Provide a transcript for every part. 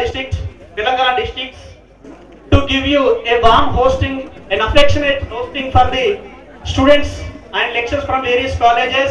district, Telangana districts, to give you a warm hosting, an affectionate hosting for the students and lecturers from various colleges.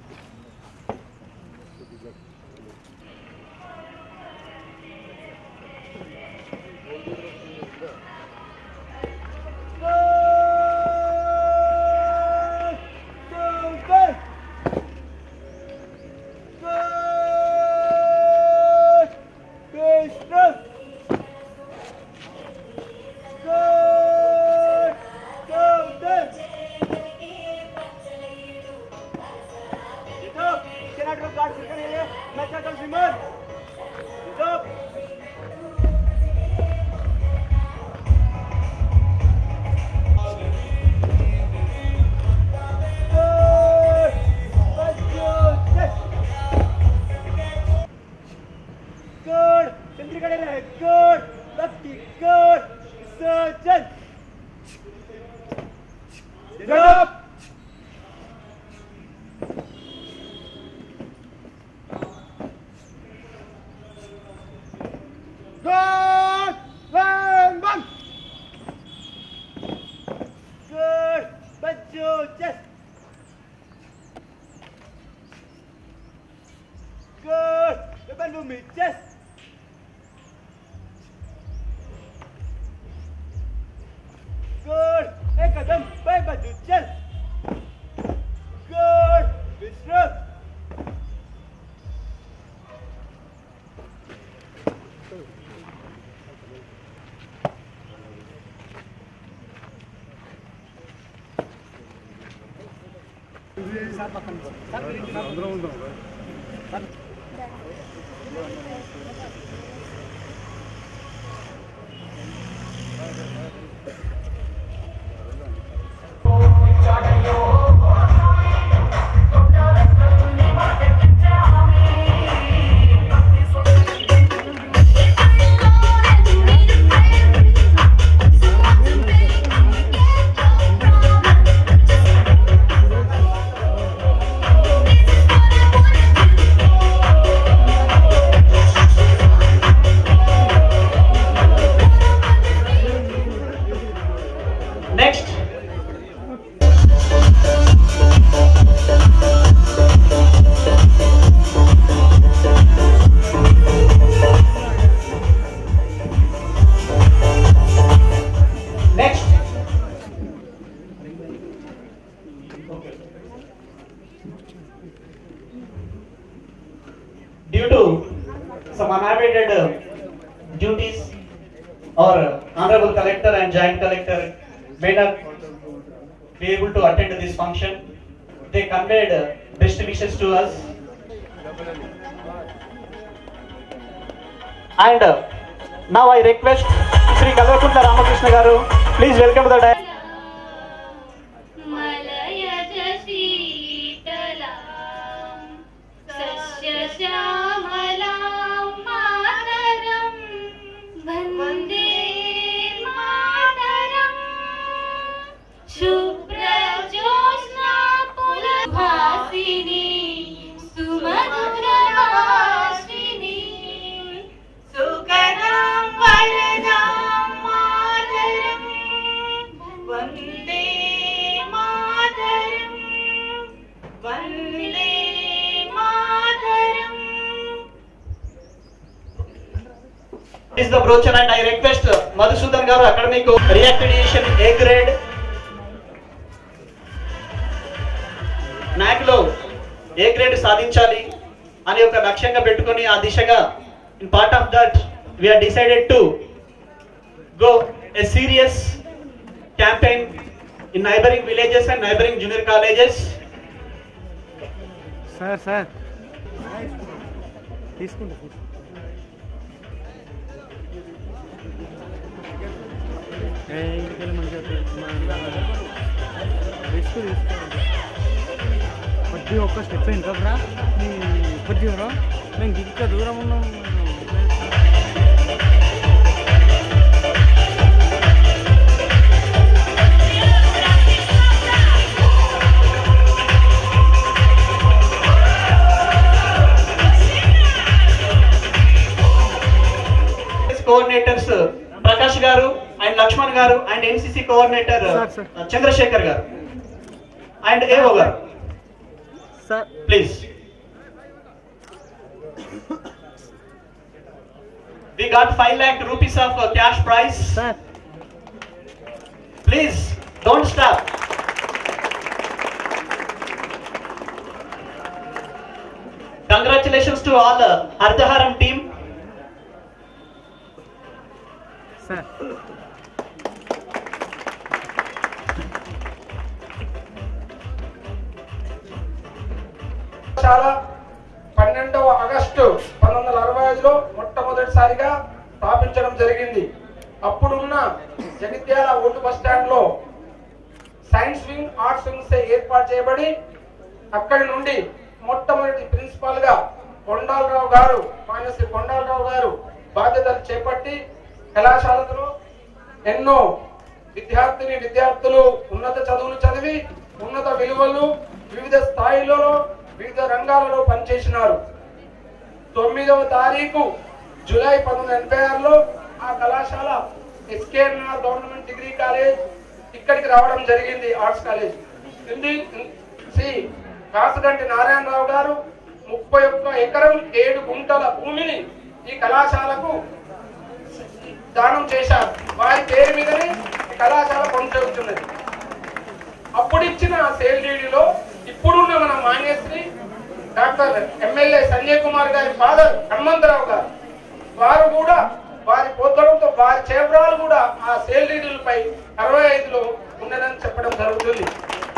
Good. चंद्रिकडे रे. Good. Lefty. Good. Surgeon. Get up. Good. One, one. Good. Baju chest. Good. Depan bumi chest. Good. एक कदम बाएं बाजू चल. Good. विश्राम. Next, next. Due to some unabated uh, duties, our honorable collector and joint collector may not be able to attend this function. They conveyed uh, best wishes to us. And uh, now I request Sri Kalvakunta Ramakrishna Garu, please welcome to the diet. मलयज शीतलां सस्यश्यामलां मातरं वन्दे मातरम् शुभ्रजोत्स्ना पुलभासिनी सुमधुरवासिनी सुकरां वरदां मातरम् वन्दे मातरम् वन्दे मातरम् is the brochure and I request uh, Madhusudan Garu Academic Reaccreditation A grade. NAC లో A grade సాధించాలి అని ఒక లక్ష్యంగా పెట్టుకొని ఆ దిశగా in part of that we are decided to go a serious campaign in neighbouring villages and neighbouring junior colleges sir sir తీసుకుంటా ఇంటికెళ్ళి మంచిగా రిస్క్ తీసుకోండి కొద్దిగా ఒక్క స్టెప్ వెనుకరా కొద్దిగా మేము ఇంకా దూరం ఉన్నాం కోఆర్డినేటర్స్ ప్రకాష్ గారు and Lakshman garu and NCC coordinator Sir, sir. Chandrashekar garu and AO garu sir please We got 5 lakh rupees of uh, cash prize. Sir Please don't stop. Congratulations to all the Ardharam team. Sir చాలా పన్నెండవ August పంతొమ్మిది వందల అరవై ఐదులో మొట్టమొదటిసారిగా స్థాపించడం జరిగింది అప్పుడున్న జగిత్యాల ఓల్డ్ బస్ స్టాండ్ లో సైన్స్ వింగ్ ఆర్ట్స్ వింగ్స్ ఏర్పాటు చేయబడి అక్కడి నుండి మొట్టమొదటి ప్రిన్సిపాల్ గా కొండాలరావు గారు మాన్యశ్రీ కొండాలరావు గారు బాధ్యతలు చేపట్టి కళాశాలలో ఎన్నో విద్యార్థిని విద్యార్థులు ఉన్నత చదువులు చదివి ఉన్నత విలువలు వివిధ స్థాయిలలో వివిధ రంగాలలో పనిచేసినారు తొమ్మిదవ తారీఖు జూలై పంతొమ్మిది వందల ఎనభై ఆరులో ఆ కళాశాల ఎస్కేఎన్ఆర్ గవర్నమెంట్ డిగ్రీ కాలేజ్ ఇక్కడికి రావడం జరిగింది ఆర్ట్స్ కాలేజ్ హిందీ శ్రీ కాసుగంటి నారాయణరావు గారు ముప్పై ఒక్క ఎకరం ఏడు గుంటల భూమిని ఈ కళాశాలకు దానం చేశారు వారి పేరు మీదనే ఈ కళాశాల కొనసాగుతున్నది అప్పుడు ఇచ్చిన సేల్ డీడీలో ఇప్పుడున్న మన మాన్యశ్రీ డాక్టర్ ఎమ్మెల్యే సంజయ్ కుమార్ గారి ఫాదర్ హనుమంతరావు గారు వారు కూడా వారి పోతడంతో వారి చేపరాలు కూడా ఆ సేల్ డీడీలపై అరవై ఐదులో ఉండదని చెప్పడం జరుగుతుంది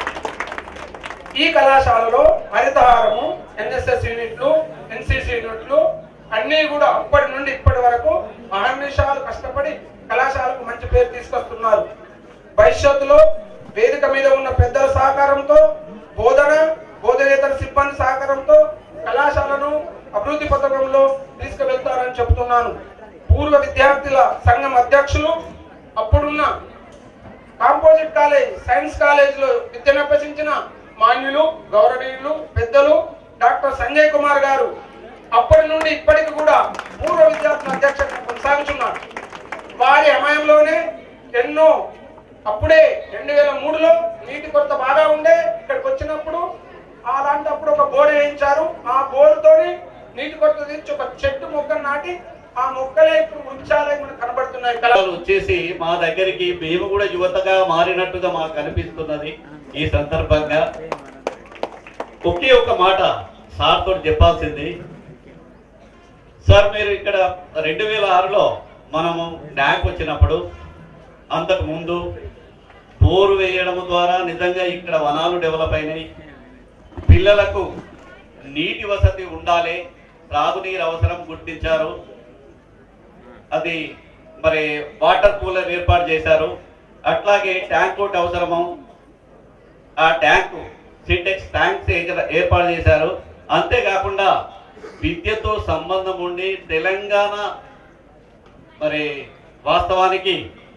ఈ కళాశాలలో హరితహారము ఎన్ఎస్ఎస్ యూనిట్లు ఎన్సిసి యూనిట్లు అన్ని కూడా అప్పటి నుండి ఇప్పటి వరకు అహర్నిశాలు కష్టపడి కళాశాలకు మంచి పేరు తీసుకొస్తున్నారు భవిష్యత్తులో వేదిక మీద ఉన్న పెద్దల సహకారంతో బోధన బోధనేతర సిబ్బంది సహకారంతో కళాశాలను అభివృద్ధి పథకంలో తీసుకువెళ్తారని చెబుతున్నాను పూర్వ విద్యార్థుల సంఘం అధ్యక్షులు అప్పుడున్న కాంపోజిట్ కాలేజ్ సైన్స్ కాలేజ్ లో విద్యను అభ్యసించిన మాన్యులు గౌరవనీయులు పెద్దలు డాక్టర్ సంజయ్ కుమార్ గారు అప్పటి నుండి ఇప్పటికి కూడా పూర్వ విద్యార్థుల అధ్యక్షత కొనసాగుతున్నారు వారి సమయంలోనే ఎన్నో అప్పుడే రెండు వేల మూడులో నీటి కొరత బాగా ఉండే ఇక్కడికి వచ్చినప్పుడు అలాంటప్పుడు ఒక బోర్ వేయించారు ఆ బోరుతోని నీటి కొరత తీర్చి ఒక చెట్టు మొక్కను నాటి ఆ మొక్కలే ఇప్పుడు వృక్షాలే మనకు కనబడుతున్నాయి కళ వాళ్ళు వచ్చేసి మా దగ్గరికి మేము కూడా యువతగా మారినట్టుగా మాకు అనిపిస్తున్నది ఈ సందర్భంగా ఒకే ఒక మాట సార్ తోటి చెప్పాల్సింది సార్ మీరు ఇక్కడ రెండు వేల ఆరులో మనము డ్యాక్ వచ్చినప్పుడు అంతకు ముందు బోరు వేయడం ద్వారా నిజంగా ఇక్కడ వనాలు డెవలప్ అయినాయి పిల్లలకు నీటి వసతి ఉండాలి త్రాగునీరు అవసరం గుర్తించారు అది మరి వాటర్ కూలర్ ఏర్పాటు చేశారు అట్లాగే ట్యాంక్ ఒకటి అవసరము ఆ ట్యాంకు సింటెక్స్ ట్యాంక్స్ ఏక- ఏర్పాటు చేశారు అంతేకాకుండా విద్యతో సంబంధం ఉండి తెలంగాణ మరి వాస్తవానికి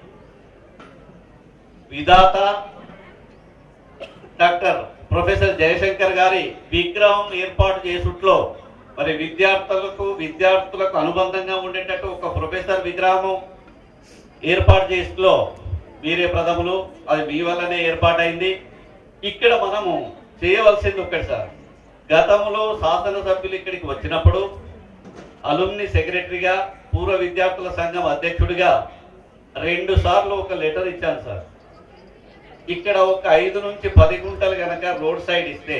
విధాత డాక్టర్ ప్రొఫెసర్ జయశంకర్ గారి విగ్రహం ఏర్పాటు చేసుట్లో మరి విద్యార్థులకు విద్యార్థులకు అనుబంధంగా ఉండేటట్టు ఒక ప్రొఫెసర్ విగ్రహము ఏర్పాటు చేసులో మీరే ప్రథములు అది మీ వల్లనే ఏర్పాటైంది ఇక్కడ మనము చేయవలసింది ఒక్కటి సార్ గతంలో శాసనసభ్యులు ఇక్కడికి వచ్చినప్పుడు అలుమ్ని సెక్రటరీగా పూర్వ విద్యార్థుల సంఘం అధ్యక్షుడిగా రెండు సార్లు ఒక లెటర్ ఇచ్చాను సార్ ఇక్కడ ఒక ఐదు నుంచి పది గుంటలు గనక రోడ్ సైడ్ ఇస్తే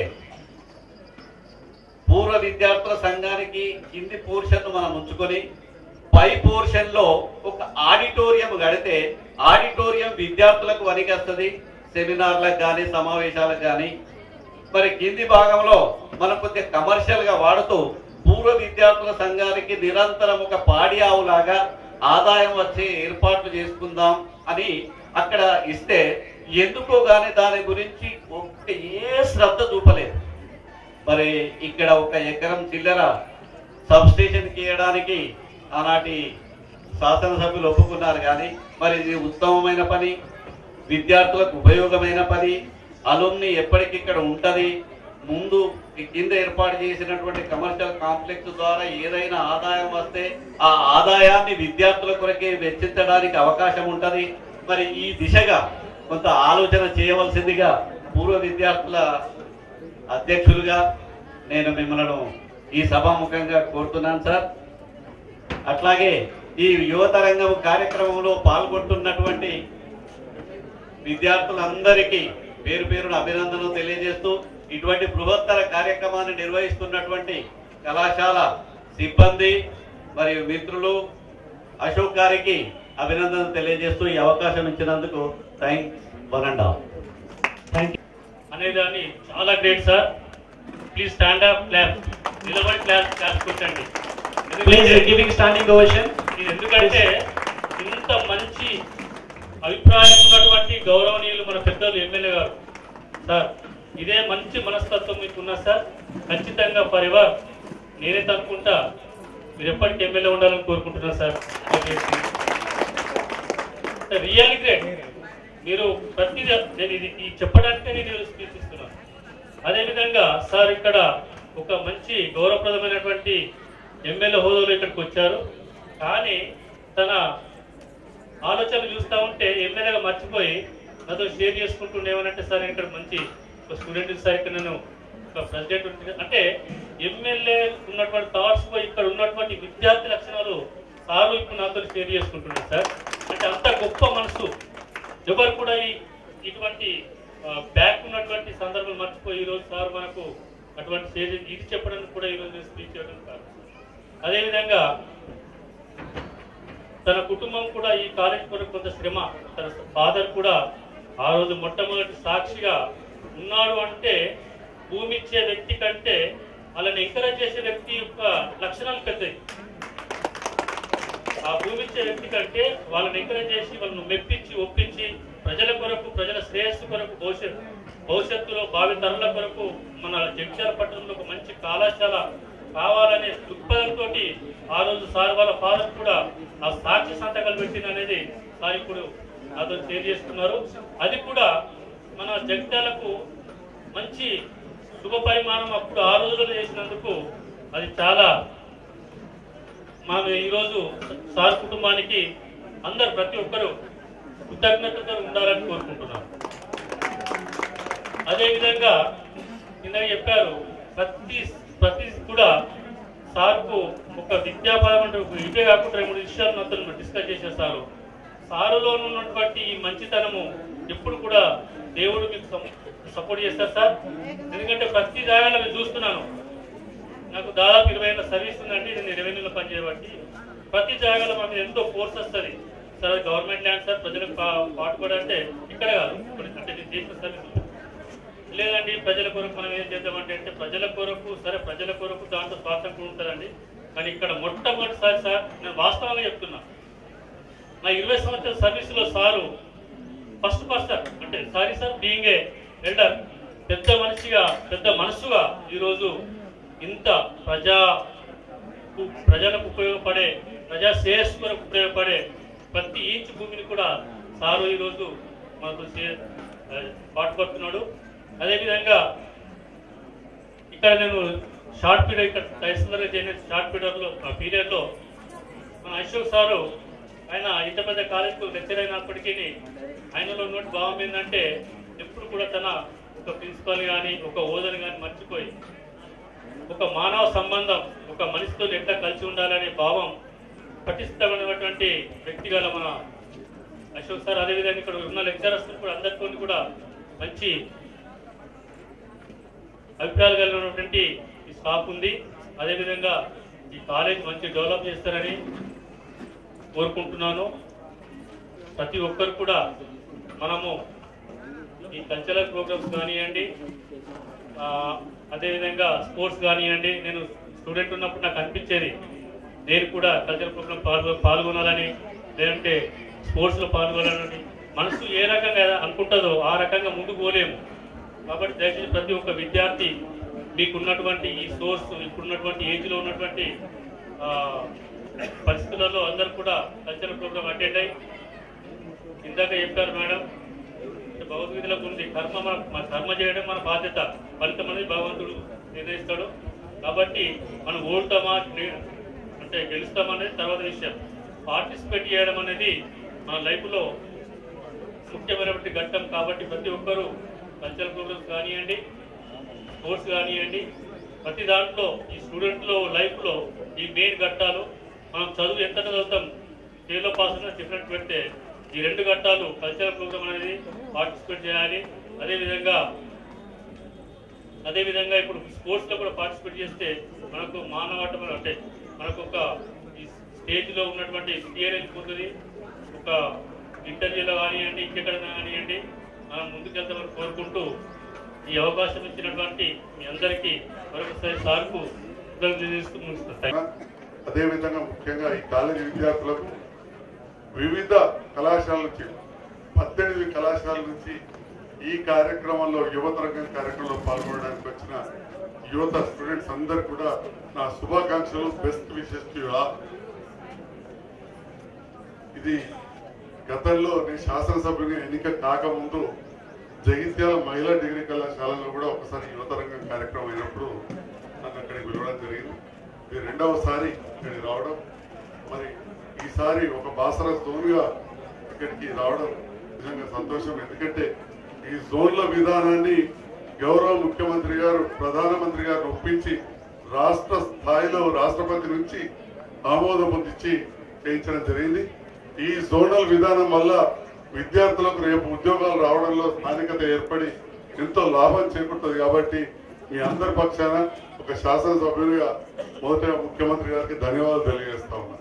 పూర్వ విద్యార్థుల సంఘానికి కింది పోర్షన్ మనం ఉంచుకొని పై పోర్షన్ లో ఒక ఆడిటోరియం గడితే ఆడిటోరియం విద్యార్థులకు వనికొస్తుంది సెమినార్లకు కానీ సమావేశాలకు కానీ మరి కింది భాగంలో మనం కొద్దిగా కమర్షియల్ గా వాడుతూ పూర్వ విద్యార్థుల సంఘానికి నిరంతరం ఒక పాడి ఆవులాగా ఆదాయం వచ్చే ఏర్పాట్లు చేసుకుందాం అని అక్కడ ఇస్తే ఎందుకో గాని దాని గురించి ఒక్క ఏ శ్రద్ధ చూపలేదు మరి ఇక్కడ ఒక ఎకరం చిల్లర సబ్ స్టేషన్ కి ఇవ్వడానికి ఆనాటి శాసనసభ్యులు ఒప్పుకున్నారు కానీ మరి ఇది ఉత్తమమైన పని విద్యార్థులకు ఉపయోగమైన పని అలుమ్ని ఎప్పటికిక్కడ ఉంటది ముందు ఈ కింద ఏర్పాటు చేసినటువంటి కమర్షియల్ కాంప్లెక్స్ ద్వారా ఏదైనా ఆదాయం వస్తే ఆ ఆదాయాన్ని విద్యార్థుల కొరకే వెచ్చించడానికి అవకాశం ఉంటది మరి ఈ దిశగా కొంత ఆలోచన చేయవలసిందిగా పూర్వ విద్యార్థుల అధ్యక్షులుగా నేను మిమ్మల్ని ఈ సభాముఖంగా కోరుతున్నాను సార్ అట్లాగే ఈ యువత రంగం కార్యక్రమంలో పాల్గొంటున్నటువంటి విద్యార్థులందరికీ పేరు పేరున అభినందనలు తెలియజేస్తూ ఇటువంటి బృహత్తర కార్యక్రమాన్ని నిర్వహిస్తున్నటువంటి కళాశాల సిబ్బంది మరియు మిత్రులు అశోక్ గారికి అభినందనలు తెలియజేస్తూ ఈ అవకాశం ఇచ్చినందుకు thanks one and all thank you అనేదాన్ని చాలా great sir please stand up clap నిలబడి క్లాస్ క్లాస్ కొట్టండి ప్లీజ్ ఎందుకంటే- గివింగ్ స్టాండింగ్ ఓషన్ ఇది ఎందుకంటే ఇంత మంచి అభిప్రాయం ఉన్నటువంటి గౌరవనీయులు మన పెద్దలు ఎమ్మెల్యే గారు సార్ ఇదే మంచి మనస్తత్వం మీకున్నా సార్ ఖచ్చితంగా పరివార్ నేనైతే అనుకుంటా మీరు ఎప్పటికీ ఎమ్మెల్యే ఉండాలని కోరుకుంటున్నాను సార్ రియల్ గ్రేట్ మీరు ప్రతి నేను ఇది ఈ చెప్పడానికే నేను స్పీచ్ ఇస్తున్నాను అదేవిధంగా సార్ ఇక్కడ ఒక మంచి గౌరవప్రదమైనటువంటి ఎమ్మెల్యే హోదాలో ఇక్కడికి వచ్చారు కానీ తన ఆలోచనలు చూస్తూ ఉంటే ఎమ్మెల్యేగా మర్చిపోయి నాతో షేర్ చేసుకుంటుండే ఏమనంటే సార్ నేను ఇక్కడ మంచి ఒక స్టూడెంట్ సార్ ఇక్కడ నేను ఒక ప్రెసిడెంట్ ఉంటుంది అంటే ఎమ్మెల్యే ఉన్నటువంటి థాట్స్ ఇక్కడ ఉన్నటువంటి విద్యార్థి లక్షణాలు సారు ఇప్పుడు నాతో షేర్ చేసుకుంటున్నాను సార్ అంటే అంత గొప్ప మనసు ఎవరు కూడా ఈ ఇటువంటి బ్యాక్ ఉన్నటువంటి సందర్భం మర్చిపోయి ఈ రోజు సార్ మనకు అటువంటి షేర్ చేసి- ఇది చెప్పడానికి కూడా ఈ రోజు నేను స్పీచ్ చేయడం కాదు అదేవిధంగా తన కుటుంబం కూడా ఈ కాలేజ్ కొరకు కొంత శ్రమ తన ఫాదర్ కూడా ఆ రోజు మొట్టమొదటి సాక్షిగా ఉన్నాడు అంటే భూమి ఇచ్చే వ్యక్తి కంటే వాళ్ళని ఎంకరేజ్ చేసే వ్యక్తి యొక్క లక్షణాలు పెద్దవి ఆ భూమి ఇచ్చే వ్యక్తి కంటే వాళ్ళని ఎంకరేజ్ చేసి వాళ్ళని మెప్పించి ఒప్పించి ప్రజల కొరకు ప్రజల శ్రేయస్సు కొరకు భవిష్యత్ భవిష్యత్తులో భావి తరాల కొరకు మన జగిత్యాల పట్టణంలో ఒక మంచి కళాశాల కావాలనే దృక్పథంతో ఆ రోజు సార్ వాళ్ళ ఫాదర్ కూడా ఆ సాక్షి సంతకాలు పెట్టింది అనేది సార్ ఇప్పుడు నాతో షేర్ చేసుకున్నారు అది కూడా మన జగిత్యాలకు మంచి శుభ పరిమాణం అప్పుడు ఆ రోజుల్లో చేసినందుకు అది చాలా మనం ఈరోజు సార్ కుటుంబానికి అందరు ప్రతి ఒక్కరూ కృతజ్ఞతతో ఉండాలని కోరుకుంటున్నాను అదేవిధంగా ఇందాక చెప్పారు ప్రతి ప్రతి కూడా సార్కు ఒక విద్యాపరమైన ఒక ఇవే కాకుండా రెండు మూడు విషయాలు నాతో డిస్కస్ చేసేసారు సారులో ఉన్నటువంటి ఈ మంచితనము ఎప్పుడు కూడా దేవుడు మీకు సపోర్ట్ చేస్తారు సార్ ఎందుకంటే ప్రతి జాగాలో నేను చూస్తున్నాను నాకు దాదాపు ఇరవై ఏళ్ళ సర్వీస్ ఉందండి నేను రెవెన్యూలో పనిచేయబట్టి ప్రతి జాగాలో మనకు ఎంతో ఫోర్స్ వస్తుంది సార్ అది గవర్నమెంట్ ల్యాండ్ సార్ ప్రజలకు పా- పాటుపడి అంటే ఇక్కడ కాదు ఇప్పుడు అంటే నేను చేసిన సర్వీస్ లేదండి ప్రజల కొరకు మనం ఏం చేద్దామంటే అంటే ప్రజల కొరకు సరే ప్రజల కొరకు దాంట్లో స్వార్థం కూడా ఉంటుందండి కానీ ఇక్కడ మొట్టమొదటిసారి సార్ నేను వాస్తవంగా చెప్తున్నా నా ఇరవై సంవత్సరాల సర్వీసులో సారు ఫస్ట్ పర్సన్ అంటే sorry sir being a elder పెద్ద మనిషిగా పెద్ద మనసుగా ఈరోజు ఇంత ప్రజా కు- ప్రజలకు ఉపయోగపడే ప్రజా శ్రేయస్సు కొరకు ఉపయోగపడే ప్రతి ఇంచ్ భూమిని కూడా సారు ఈరోజు మనకు చే- ఆ, పాటుపడుతున్నాడు అదేవిధంగా ఇక్కడ నేను షార్ట్ పీరియడ్ ఇక్కడ తహసీల్దార్గా చేసిన షార్ట్ పీరియడ్లో పీరియడ్లో మన అశోక్ సారు ఆయన ఇంత పెద్ద కాలేజ్కు లెక్చర్ అయినప్పటికీ ఆయనలో ఉన్నట్టు భావం ఏంటంటే ఎప్పుడు కూడా తన ఒక ప్రిన్సిపల్ కానీ ఒక ఓదని కానీ మర్చిపోయి ఒక మానవ సంబంధం ఒక మనిషితో ఎట్లా కలిసి ఉండాలనే భావం పటిష్టమైనటువంటి వ్యక్తిగల మన అశోక్ సార్ అదేవిధంగా ఇక్కడ ఉన్న లెక్చరర్స్ కూడా అందరితో కూడా మంచి అభిప్రాయాలు కలిగినటువంటి ఈ స్టాఫ్ ఉంది అదేవిధంగా ఈ కాలేజ్ మంచి డెవలప్ చేస్తారని కోరుకుంటున్నాను ప్రతి ఒక్కరు కూడా మనము ఈ కల్చరల్ ప్రోగ్రామ్స్ కానివ్వండి ఆ, అదేవిధంగా స్పోర్ట్స్ కానివ్వండి నేను స్టూడెంట్ ఉన్నప్పుడు నాకు అనిపించేది నేను కూడా కల్చరల్ ప్రోగ్రామ్ పాల్గొ పాల్గొనాలని లేదంటే స్పోర్ట్స్లో పాల్గొనాలని మనసు ఏ రకంగా అనుకుంటుందో ఆ రకంగా ముందుకు పోలేము కాబట్టి దయచేసి ప్రతి ఒక్క విద్యార్థి మీకు ఉన్నటువంటి ఈ సోర్స్ ఇప్పుడున్నటువంటి ఏజ్లో ఉన్నటువంటి ఆ, పరిస్థితులలో అందరూ కూడా కల్చరల్ ప్రోగ్రామ్ అటెండ్ అయ్యి ఇందాక చెప్పారు మేడం అంటే భగవద్గీతలకు ఉంది కర్మ మన మన కర్మ చేయడం మన బాధ్యత ఫలితం అనేది భగవంతుడు నిర్ణయిస్తాడు కాబట్టి మనం ఓడతామా నే- అంటే గెలుస్తామనేది తర్వాత విషయం పార్టిసిపేట్ చేయడం అనేది మన లైఫ్లో ముఖ్యమైనటువంటి ఘట్టం కాబట్టి ప్రతి ఒక్కరూ కల్చరల్ ప్రోగ్రామ్స్ కానివ్వండి స్పోర్ట్స్ కానివ్వండి ప్రతి దాంట్లో ఈ స్టూడెంట్లో లైఫ్లో ఈ మెయిన్ ఘట్టాలు మనం చదువు ఎంత చదువుతాం స్టేలో పాస్ అయినా డిఫరెంట్ పెడితే ఈ రెండు ఘట్టాలు కల్చరల్ ప్రోగ్రామ్ అనేది పార్టిసిపేట్ చేయాలి అదేవిధంగా అదేవిధంగా ఇప్పుడు స్పోర్ట్స్లో కూడా పార్టిసిపేట్ చేస్తే మనకు మానవాటం అంటే మనకు ఒక ఈ స్టేజ్లో ఉన్నటువంటి క్లియరెన్స్ ఉంటుంది ఒక ఇంటర్వ్యూలో కానివ్వండి ఇంకెక్కడైనా కానివ్వండి మనం ముందుకెళ్తామని కోరుకుంటూ ఈ అవకాశం ఇచ్చినటువంటి మీ అందరికీ మరొకసారి సార్కు కృతజ్ఞతలు చేస్తూ ముగిస్తాను అదేవిధంగా ముఖ్యంగా ఈ కాలేజీ విద్యార్థులకు వివిధ కళాశాలల నుంచి పద్దెనిమిది కళాశాలల నుంచి ఈ కార్యక్రమంలో యువత రంగం కార్యక్రమంలో పాల్గొనడానికి వచ్చిన యువత స్టూడెంట్స్ అందరు కూడా నా శుభాకాంక్షలు బెస్ట్ విషెస్ టు ఆల్ ఇది గతంలో నేను శాసనసభ్యుని ఎన్నిక కాకముందు జగిత్యాల మహిళా డిగ్రీ కళాశాలలో కూడా ఒకసారి యువత రంగం కార్యక్రమం అయినప్పుడు నన్ను అక్కడికి పిలవడం జరిగింది ఇది రెండవసారి ఇక్కడికి రావడం మరి ఈసారి ఒక బాసర జోన్గా ఇక్కడికి రావడం నిజంగా సంతోషం ఎందుకంటే ఈ జోన్ల విధానాన్ని గౌరవ ముఖ్యమంత్రి గారు ప్రధానమంత్రి గారు ఒప్పించి రాష్ట్ర స్థాయిలో రాష్ట్రపతి నుంచి ఆమోదం పొందించి చేయించడం జరిగింది ఈ జోనల్ విధానం వల్ల విద్యార్థులకు రేపు ఉద్యోగాలు రావడంలో స్థానికత ఏర్పడి ఎంతో లాభం చేకూరుతుంది కాబట్టి మీ అందరి పక్షాన ఒక శాసనసభ్యులుగా మొదట ముఖ్యమంత్రి గారికి ధన్యవాదాలు తెలియజేస్తా ఉన్నా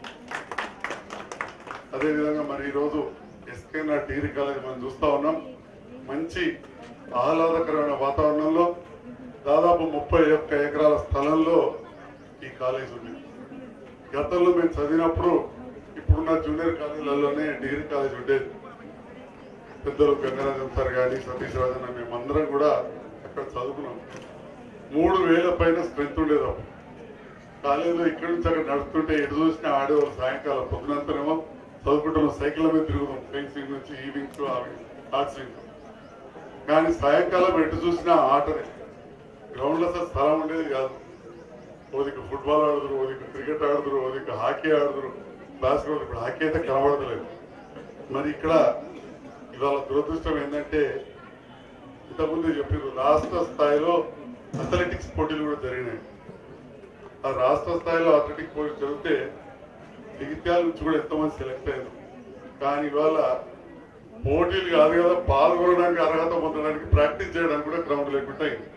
అదేవిధంగా మరి ఈరోజు ఎస్కేఆర్ డిగ్రీ కాలేజ్ మనం చూస్తా ఉన్నాం మంచి ఆహ్లాదకరమైన వాతావరణంలో దాదాపు ముప్పై ఒక్క ఎకరాల స్థలంలో ఈ కాలేజ్ ఉంది గతంలో మేము చదివినప్పుడు ఇప్పుడున్న జూనియర్ కాలేజీలలోనే డిగ్రీ కాలేజ్ ఉండేది పెద్దలు గంగరాజన్ సార్ కానీ సతీష్ రాజన్ మేమందరం కూడా అక్కడ చదువుకున్నాం మూడు వేల పైన స్ట్రెంత్ ఉండేది అప్పుడు కాలేజీలో ఇక్కడి నుంచి అక్కడ నడుస్తుంటే ఎటు చూసినా ఆడేవాళ్ళు సాయంకాలం పొద్దునంతనేమో చదువుకుంటున్నాం సైకిల్ మీద తిరుగుతాం ఫెన్సింగ్ నుంచి ఈవినింగ్ టు హార్ట్ స్వింగ్ కానీ సాయంకాలం ఎటు చూసినా ఆటనే గ్రౌండ్ లో అసలు స్థలం ఉండేది కాదు ఓదికి ఫుట్బాల్ ఆడుదురు ఓదికి క్రికెట్ ఆడుదురు ఓదికి హాకీ ఆడుదురు బాస్కెట్బాల్ ఇప్పుడు హాకీ అయితే కనబడతలేదు మరి ఇక్కడ ఇవాళ దురదృష్టం ఏంటంటే ఇంతకుముందు చెప్పారు రాష్ట్ర స్థాయిలో అథ్లెటిక్స్ పోటీలు కూడా జరిగినాయి ఆ రాష్ట్ర స్థాయిలో అథ్లెటిక్ పోటీలు జరిగితే జగిత్యాల నుంచి కూడా ఎంతమంది సెలెక్ట్ అయ్యారు కానీ ఇవాళ పోటీలు కాదు కదా పాల్గొనడానికి అర్హత పొందడానికి ప్రాక్టీస్ చేయడానికి కూడా గ్రౌండ్ లేకుండా అయింది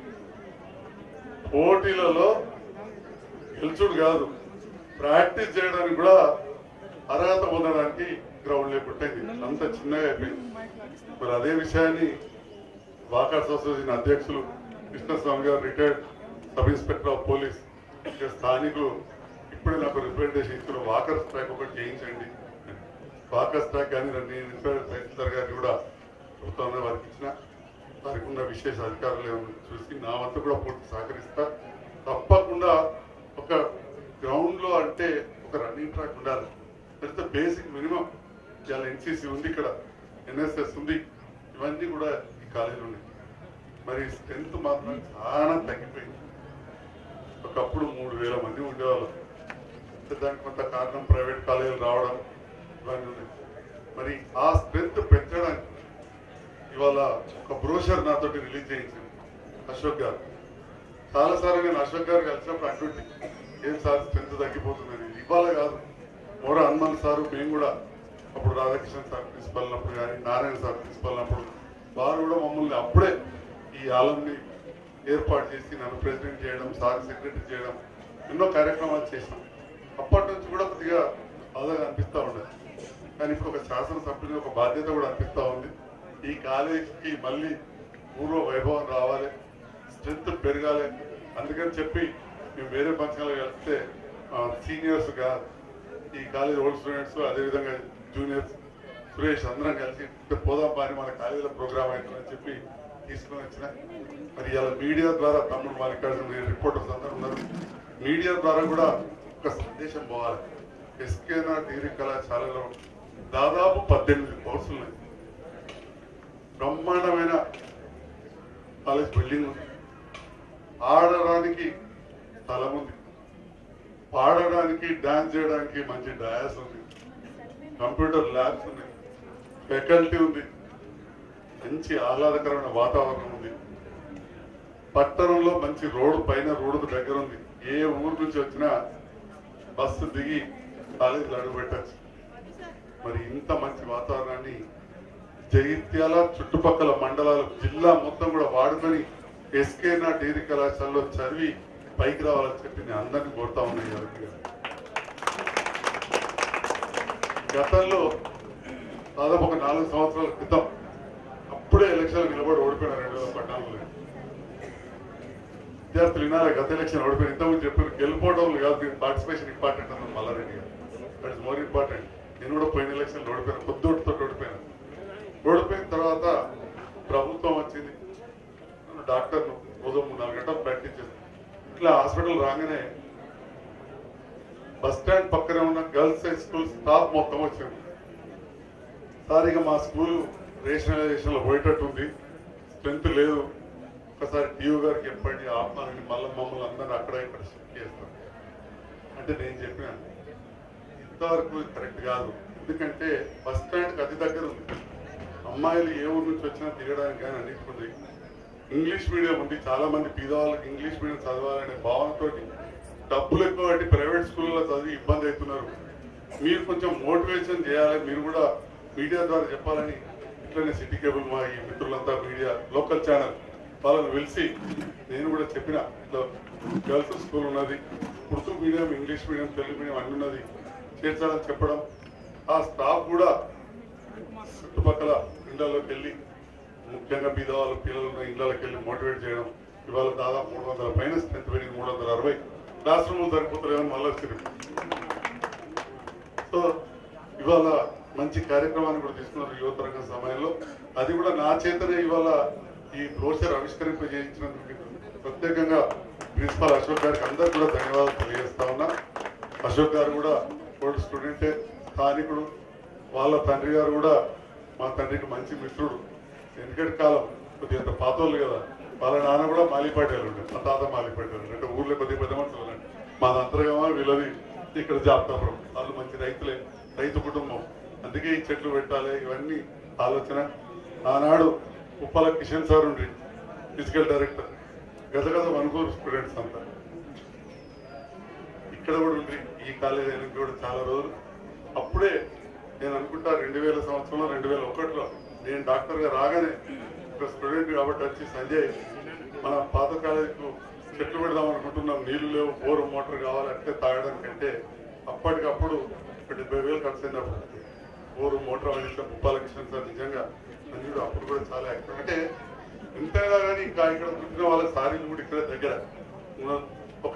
పోటీలలో గెలుచుడు కాదు ప్రాక్టీస్ చేయడానికి కూడా అర్హత పొందడానికి గ్రౌండ్ లేకుండా అయింది అంత చిన్నగా అయిపోయింది మరి అదే విషయాన్ని వాకర్స్ అసోసియేషన్ అధ్యక్షులు Krishnaswamy garu retired sub inspector of police ఇక స్థానికులు ఇప్పుడే నాకు రిప్రజెంటేషన్ ఇచ్చిన వాకర్స్ ట్రాక్ ఒకటి చేయించండి వాకర్స్ ట్రాక్ కానీ నేను రిటైర్డ్ తహసీల్దార్ గారిని కూడా ప్రభుత్వంలో వారికి ఇచ్చిన వారికి ఉన్న విశేష అధికారులు ఏమైనా చూసి నా వంతు కూడా పూర్తి సహకరిస్తా తప్పకుండా ఒక గ్రౌండ్ లో అంటే ఒక రన్నింగ్ ట్రాక్ ఉండాలి దట్స్ బేసిక్ మినిమం ఇవాళ ఎన్సీసీ ఉంది ఇక్కడ ఎన్ఎస్ఎస్ ఉంది ఇవన్నీ కూడా ఈ కాలేజీలో ఉన్నాయి మరి స్ట్రెంత్ మాత్రం చాలా తగ్గిపోయింది ఒకప్పుడు మూడు వేల మంది ఉండేవాళ్ళం అంటే దానికి కొంత కారణం ప్రైవేట్ కాలేజీలు రావడం ఇవన్నీ ఉన్నాయి మరి ఆ స్ట్రెంత్ పెంచడానికి ఇవాళ ఒక బ్రోషర్ నాతోటి రిలీజ్ చేయించింది అశోక్ గారు చాలా సార్లు నేను అశోక్ గారు కలిసినప్పుడు అంటుంటే ఏం సార్ స్ట్రెంత్ తగ్గిపోతుందని ఇవాళ కాదు మోర హనుమాన్ సారు మేము కూడా అప్పుడు రాధాకృష్ణ సార్ ప్రిన్సిపల్ అన్నప్పుడు కానీ నారాయణ సార్ ప్రిన్సిపల్ అన్నప్పుడు వారు కూడా మమ్మల్ని అప్పుడే ఈ ఆలంని ఏర్పాటు చేసి నన్ను ప్రెసిడెంట్ చేయడం సార్ సెక్రటరీ చేయడం ఎన్నో కార్యక్రమాలు చేసినాం అప్పటి నుంచి కూడా కొద్దిగా బాధగా అనిపిస్తూ ఉండేది కానీ ఇప్పుడు ఒక శాసనసభ్యుని ఒక బాధ్యత కూడా అనిపిస్తూ ఉంది ఈ కాలేజీకి మళ్ళీ పూర్వ వైభవం రావాలి స్ట్రెంత్ పెరగాలి అందుకని చెప్పి మేము వేరే ఫంక్షన్లు కలిస్తే సీనియర్స్ గా ఈ కాలేజ్ ఓల్డ్ స్టూడెంట్స్ అదేవిధంగా జూనియర్స్ సురేష్ అందరం కలిసి పోదాం పాని మన కాలేజీలో ప్రోగ్రామ్ అవుతుందని చెప్పి తీసుకొని వచ్చిన మరి ఇలా మీడియా ద్వారా తమ్ముడు మల్లికార్జున రిపోర్టర్స్ అందరూ ఉన్నారు మీడియా ద్వారా కూడా ఒక సందేశం పోవాలి ఎస్కేనా డిగ్రీ కళాశాలలో దాదాపు పద్దెనిమిది కోర్సులు ఉన్నాయి బ్రహ్మాండమైన కాలేజ్ బిల్డింగ్ ఉంది ఆడడానికి స్థలం ఉంది పాడడానికి డాన్స్ చేయడానికి మంచి డయాస్ ఉంది కంప్యూటర్ ల్యాబ్స్ ఉన్నాయి ఫెకల్టీ ఉంది మంచి ఆహ్లాదకరమైన వాతావరణం ఉంది పట్టణంలో మంచి రోడ్డు పైన రోడ్డు దగ్గర ఉంది ఏ ఊరు నుంచి వచ్చినా బస్సు దిగి కాలేజీలో అడుగు పెట్టచ్చు మరి ఇంత మంచి వాతావరణాన్ని జగిత్యాల చుట్టుపక్కల మండలాలు జిల్లా మొత్తం కూడా వాడుకొని ఎస్కే నా డిగ్రీ కళాశాలలో చదివి పైకి రావాలని చెప్పి నేను అందరినీ కోరుతా ఉన్నాను ఎవరికి గతంలో దాదాపు ఒక నాలుగు సంవత్సరాల క్రితం అప్పుడే ఎలక్షన్ నిలబడి ఓడిపోయిన రెండు వేల పద్నాలుగులో విద్యార్థులు వినాలి గత ఎలక్షన్ ఓడిపోయిన ఇంతకుముందు చెప్పారు గెలుపోవడం కాదు పార్టిసిపేషన్ ఇంపార్టెంట్ అన్నారు మల్లారెడ్డి గారు దట్ ఇస్ మోర్ ఇంపార్టెంట్ నేను కూడా పోయిన ఎలక్షన్ ఓడిపోయాను పొద్దుటితో ఓడిపోయాను ఓడిపోయిన తర్వాత ప్రభుత్వం వచ్చింది నన్ను డాక్టర్ రోజు మూడు నాలుగు గంటలు ప్రాక్టీస్ చేస్తాను ఇట్లా హాస్పిటల్ రాగానే బస్ స్టాండ్ పక్కనే ఉన్న గర్ల్స్ హై స్కూల్ స్టాఫ్ మొత్తం వచ్చింది సార్ ఇక మా స్కూల్ రేషనలైజేషన్ లో పోయేటట్టు ఉంది స్ట్రెంత్ లేదు ఒకసారి టీయూ గారికి చెప్పండి ఆత్మాలని మళ్ళీ మమ్మల్ని అందరిని అక్కడ ఇక్కడ షిఫ్ట్ చేస్తాం అంటే నేను చెప్పిన ఇంతవరకు కరెక్ట్ కాదు ఎందుకంటే బస్ స్టాండ్కి అతి దగ్గర ఉంది అమ్మాయిలు ఏ ఊరు నుంచి వచ్చినా దిగడానికి కానీ అన్నిటికుంది ఇంగ్లీష్ మీడియం ఉంది చాలా మంది పేదవాళ్ళకి ఇంగ్లీష్ మీడియం చదవాలనే భావనతోటి డబ్బులు ఎక్కువ కట్టి ప్రైవేట్ స్కూల్లో చదివి ఇబ్బంది అవుతున్నారు మీరు కొంచెం మోటివేషన్ చేయాలి మీరు కూడా మీడియా ద్వారా చెప్పాలని ఇట్లనే సిటీ కేబుల్ మా ఈ మిత్రులంతా మీడియా లోకల్ ఛానల్ వాళ్ళని పిలిచి నేను కూడా చెప్పిన ఇట్లా గర్ల్స్ స్కూల్ ఉన్నది Urdu medium English medium Telugu medium అన్ని ఉన్నది చేర్చాలని చెప్పడం ఆ స్టాఫ్ కూడా చుట్టుపక్కల ఇళ్లలోకి వెళ్ళి ముఖ్యంగా బీదవాళ్ళ పిల్లలు ఉన్న ఇళ్లలోకి వెళ్ళి మోటివేట్ చేయడం ఇవాళ దాదాపు మూడు వందల పైన స్ట్రెంత్ పెరిగింది మూడు వందల అరవై క్లాస్ రూమ్ సరిపోతలేమని మళ్ళీ వచ్చింది సో ఇవాళ మంచి కార్యక్రమాన్ని కూడా తీసుకున్నారు యువత రంగం సమయంలో అది కూడా నా చేతనే ఇవాళ ఈ బ్రోషర్ ఆవిష్కరింప చేయించినందుకు మీకు ప్రత్యేకంగా ప్రిన్సిపాల్ అశోక్ గారికి అందరికి కూడా ధన్యవాదాలు తెలియజేస్తా ఉన్నా అశోక్ గారు కూడా ఓల్డ్ స్టూడెంటే స్థానికుడు వాళ్ళ తండ్రి గారు కూడా మా తండ్రికి మంచి మిత్రుడు వెనకటి కాలం కొద్దిగా పాతోళ్ళు కదా వాళ్ళ నాన్న కూడా మాలిపాటేలు ఉండే మా తాత మాలిపాటేలు అంటే ఊర్లో కొద్దిగా పెద్ద మనుషులు ఉండండి మా అంతర్గమా వీళ్ళది ఇక్కడ జాబ్తాపురం వాళ్ళు మంచి రైతులే రైతు కుటుంబం అందుకే ఈ చెట్లు పెట్టాలి ఇవన్నీ ఆలోచన ఆనాడు ఉప్పల కిషన్ సార్ ఉండి ఫిజికల్ డైరెక్టర్ గజగజ మనుగూరు స్టూడెంట్స్ అంతా ఇక్కడ కూడా ఉండి ఈ కాలేజ్ అయిన కూడా చాలా రోజులు అప్పుడే నేను అనుకుంటా రెండు వేల సంవత్సరంలో రెండు వేల ఒకటిలో నేను డాక్టర్గా రాగానే ఒక స్టూడెంట్ కాబట్టి వచ్చి సంజయ్ మన పాత కాలేజీకు చెట్లు పెడదాం అనుకుంటున్నాం నీళ్లు లేవు బోరు మోటార్ కావాలి అంటే తాగడానికి అంటే అప్పటికప్పుడు ఒక డెబ్బై వేలు ఖర్చు అయింది అప్పుడు బోరు మోటార్ అందించిన ముప్పాల కిషన్ సార్ నిజంగా మంజుడు అప్పుడు కూడా చాలా యాక్టివ్ అంటే ఇంతగా కానీ ఇంకా ఇక్కడ పుట్టిన వాళ్ళ సారీలు కూడా ఇక్కడ దగ్గర ఉన్న- ఒక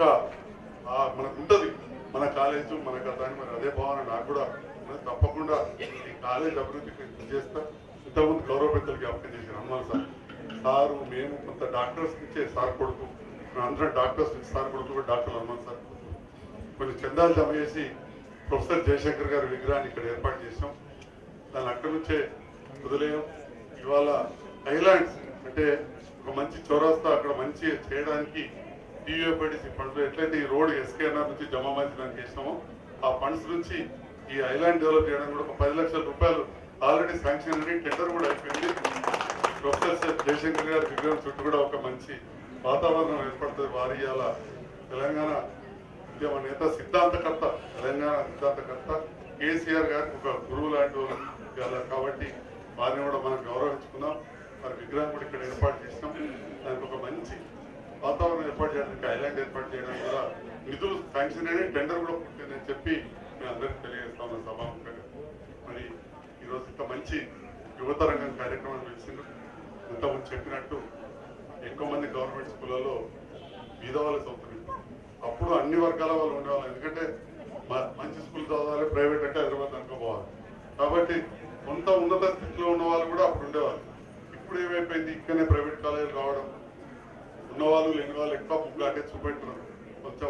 ఆ, మనకు ఉంటది మన కాలేజ్ మన గత అని మరి అదే భావన నాకు కూడా ఉన్నది. తప్పకుండా ఈ కాలేజ్ అభివృద్ధికి కృషి చేస్తా ఇంతకుముందు గౌరవ పెద్దలు జ్ఞాపకం చేశారు హనుమాన్ సార్ సారు మేము కొంత డాక్టర్స్ నుంచే సార్ కొడుకు మేము అందరం డాక్టర్స్ నుంచి సార్ కొడుకు కూడా డాక్టర్ హనుమాన్ సార్ కొన్ని చందాలు జమ చేసి ప్రొఫెసర్ జయశంకర్ గారి విగ్రహాన్ని ఇక్కడ ఏర్పాటు చేసాం దాన్ని అక్కడి నుంచే వదిలేయం ఇవాళ ఐలాండ్స్ అంటే ఒక మంచి చౌరస్తా అక్కడ మంచి చేయడానికి టీయూఎఫ్ఐడిసి ఫండ్స్ ఎట్లయితే ఈ రోడ్ ఎస్కేఎన్ఆర్ నుంచి జమ మార్చడానికి చేసినామో ఆ ఫండ్స్ నుంచి ఈ ఐలాండ్ డెవలప్ చేయడానికి కూడా ఒక పది లక్షల రూపాయలు ఆల్రెడీ శాంక్షన్ అని టెండర్ కూడా అయిపోయింది ప్రొఫెసర్ జయశంకర్ గారి విగ్రహం చుట్టూ కూడా ఒక మంచి వాతావరణం ఏర్పడుతుంది వారి ఇవాళ తెలంగాణ ఉద్యమ నేత సిద్ధాంతకర్త తెలంగాణ సిద్ధాంతకర్త కేసీఆర్ గారికి ఒక గురువు లాంటి వాళ్ళు ఇవాళ కాబట్టి వారిని కూడా మనం గౌరవించుకుందాం వారి విగ్రహం కూడా ఇక్కడ ఏర్పాటు చేసినాం దానికి ఒక మంచి వాతావరణం ఏర్పాటు చేయడానికి ఐలాండ్ ఏర్పాటు చేయడానికి కూడా నిధులు శాంక్షన్ అయిన టెండర్ కూడా పుట్టిందని చెప్పి మేము అందరికీ తెలియజేస్తా ఉన్నాం సభాముఖంగా మరి ఈరోజు ఇంత మంచి యువత రంగం కార్యక్రమం పిలిచిండ్రు ఇంతకుముందు చెప్పినట్టు ఎక్కువ మంది గవర్నమెంట్ స్కూళ్ళలో బీదవాళ్ళ సౌకర్యం అప్పుడు అన్ని వర్గాల వాళ్ళు ఉండేవాళ్ళు ఎందుకంటే మ- మంచి స్కూల్ చదవాలి ప్రైవేట్ అంటే హైదరాబాద్ అనుకోపోవాలి కాబట్టి కొంత ఉన్నత స్థితిలో ఉన్న వాళ్ళు కూడా అప్పుడు ఉండేవాళ్ళు ఇప్పుడు ఏమైపోయింది ఇక్కడనే ప్రైవేట్ కాలేజీలు రావడం ఉన్నవాళ్ళు లేని వాళ్ళు ఎక్కువ ముగ్గాటే చూపెట్టడం కొంచెం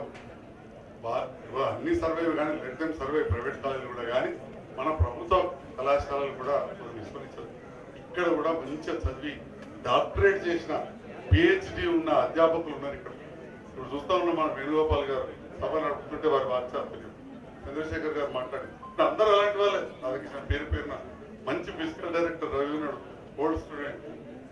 బా- ఇవాళ అన్ని సర్వే కానీ లెట్ సర్వే ప్రైవేట్ కాలేజీలు కూడా కానీ మన ప్రభుత్వ కళాశాలలు కూడా మనం విస్మరించాలి ఇక్కడ కూడా మంచిగా చదివి డాక్టరేట్ చేసిన పిహెచ్డి ఉన్న అధ్యాపకులు ఉన్నారు ఇక్కడ ఇప్పుడు చూస్తా ఉన్నాం మన వేణుగోపాల్ గారు సభ నడుపుతుంటే వారి వాత్సాప్యం చంద్రశేఖర్ గారు మాట్లాడి అందరూ అలాంటి వాళ్ళే రాధాకృష్ణ పేరు పేరున మంచి ఫిజికల్ డైరెక్టర్ రవి ఉన్నాడు ఓల్డ్ స్టూడెంట్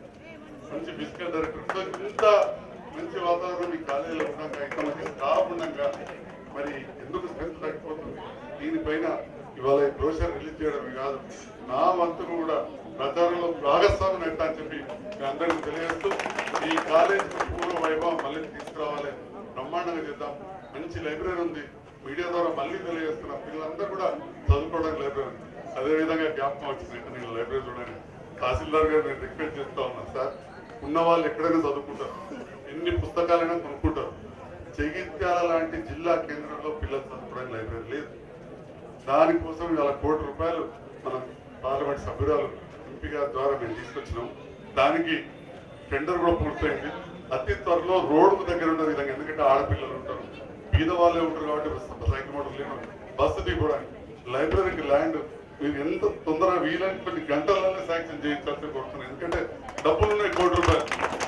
మంచి ఫిజికల్ డైరెక్టర్ సో ఇంత మంచి వాతావరణం ఈ కాలేజీలో ఉండగా ఇంత మంచి స్టాఫ్ ఉండగా మరి ఎందుకు స్ట్రెంత్ తగ్గిపోతుంది దీనిపైన ఇవాళ ఈ బ్రోషర్ రిలీజ్ చేయడమే కాదు నా వంతును కూడా ప్రచారంలో భాగస్వామ్యం ఎట్లా అని చెప్పి మీ అందరికీ తెలియజేస్తూ ఈ కాలేజ్ పూర్వ వైభవం మళ్ళీ తీసుకురావాలి బ్రహ్మాండంగా చేద్దాం మంచి లైబ్రరీ ఉంది మీడియా ద్వారా మళ్ళీ తెలియజేస్తున్నాం పిల్లలందరూ కూడా చదువుకోవడానికి లైబ్రరీ అదే విధంగా జ్ఞాపకం వచ్చింది ఇక్కడ నేను లైబ్రరీ చూడండి తహసీల్దార్ గారు నేను రిక్వెస్ట్ చేస్తా ఉన్నాను సార్ ఉన్న వాళ్ళు ఎక్కడైనా చదువుకుంటారు ఎన్ని పుస్తకాలైనా కొనుక్కుంటారు జగిత్యాల లాంటి జిల్లా కేంద్రంలో పిల్లలు చదువుకోవడానికి లైబ్రరీ లేదు దానికోసం ఇవాళ కోటి రూపాయలు మన పార్లమెంట్ సభ్యురాలు ఎంపీ గారి ద్వారా మేము తీసుకొచ్చినాం దానికి టెండర్ కూడా పూర్తయింది అతి త్వరలో రోడ్డు దగ్గర ఉన్న విధంగా ఎందుకంటే ఆడపిల్లలు ఉంటారు బీద వాళ్ళే ఉంటారు కాబట్టి సైకిల్ మోటార్ లేను బస్సు దిగడానికి లైబ్రరీకి ల్యాండ్ మీరు ఎంత తొందరగా వీలైన కొన్ని గంటలనే శాంక్షన్ చేయించాల్సి కోరుతున్నాను ఎందుకంటే డబ్బులు ఉన్నాయి కోటి రూపాయలు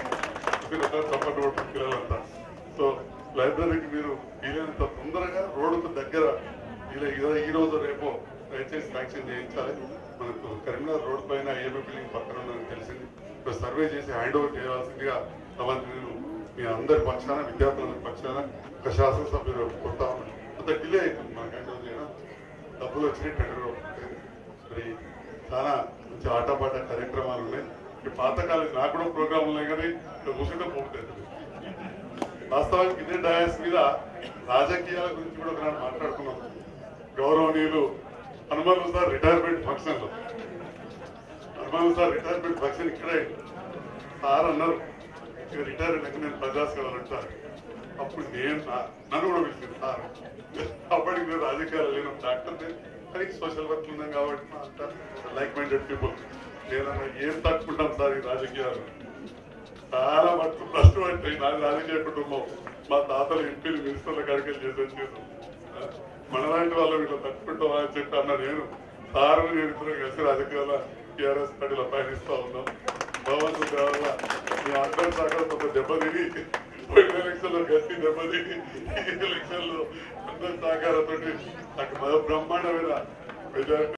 చప్పట్లు కొడుతున్న పిల్లలంతా సో లైబ్రరీకి మీరు వీలైనంత తొందరగా రోడ్డుకు దగ్గర ఇలా ఇలా ఈ రోజు రేపు దయచేసి శాంక్షన్ చేయించాలి మనకు కరీంనగర్ రోడ్ పైన ఏమీ బిల్డింగ్ పక్కన ఉందని తెలిసింది ఇప్పుడు సర్వే చేసి హ్యాండ్ ఓవర్ చేయాల్సిందిగా తమని నేను మీ అందరి పక్షాన విద్యార్థుల పక్షాన ఒక శాసనసభ్యులు కొడతా ఉన్నాను కొంత డిలే అవుతుంది మనకు హ్యాండ్ ఓవర్ చేయడం డబ్బులు వచ్చినాయి టెండర్ మరి చాలా మంచి ఆటపాట కార్యక్రమాలు ఉన్నాయి ఈ పాతకాలం నాకు కూడా ప్రోగ్రామ్ ఉన్నాయి కానీ ఇక్కడ కూర్చుంటే పోతుంది వాస్తవానికి ఇదే డయాస్ మీద రాజకీయాల గురించి కూడా ఒకనాడు మాట్లాడుకున్నాం గౌరవనీయులు హనుమాన్ సార్ రిటైర్మెంట్ ఫంక్షన్ లో హనుమాన్ సార్ రిటైర్మెంట్ ఫంక్షన్ ఇక్కడే సార్ అన్నారు ఇక రిటైర్ అయినాక నేను ప్రజాసేవలు అంటారు అప్పుడు నేను నా- నన్ను కూడా పిలిచింది సార్ అప్పటికి నేను రాజకీయాలు లేను డాక్టర్ కానీ సోషల్ వర్క్ ఉన్నాం కాబట్టి మా అంతా లైక్ మైండెడ్ పీపుల్ నేను అన్నా, ఏం తట్టుకుంటాం సార్ ఈ రాజకీయాలు చాలా మటుకు ఫస్ట్ పట్టాయి నాది రాజకీయ కుటుంబం మా తాతలు ఎంపీలు మినిస్టర్ల కాడికి చేసి వచ్చారు మనలాంటి వాళ్ళు వీళ్ళు తట్టుకుంటామా అని చెప్పి అన్న నేను సారు నేను ఇద్దరు కలిసి రాజకీయాల టీఆర్ఎస్ పార్టీలో పయనిస్తా ఉన్నాం భగవంతుడు వల్ల మీ అందరి సహకారంతో ఒక దెబ్బతిని పోయిన ఎలక్షన్ లో గట్టి దెబ్బతిని ఈ ఎలక్షన్ లో అందరి సహకారంతో నాకు బ్రహ్మాండమైన మెజారిటీ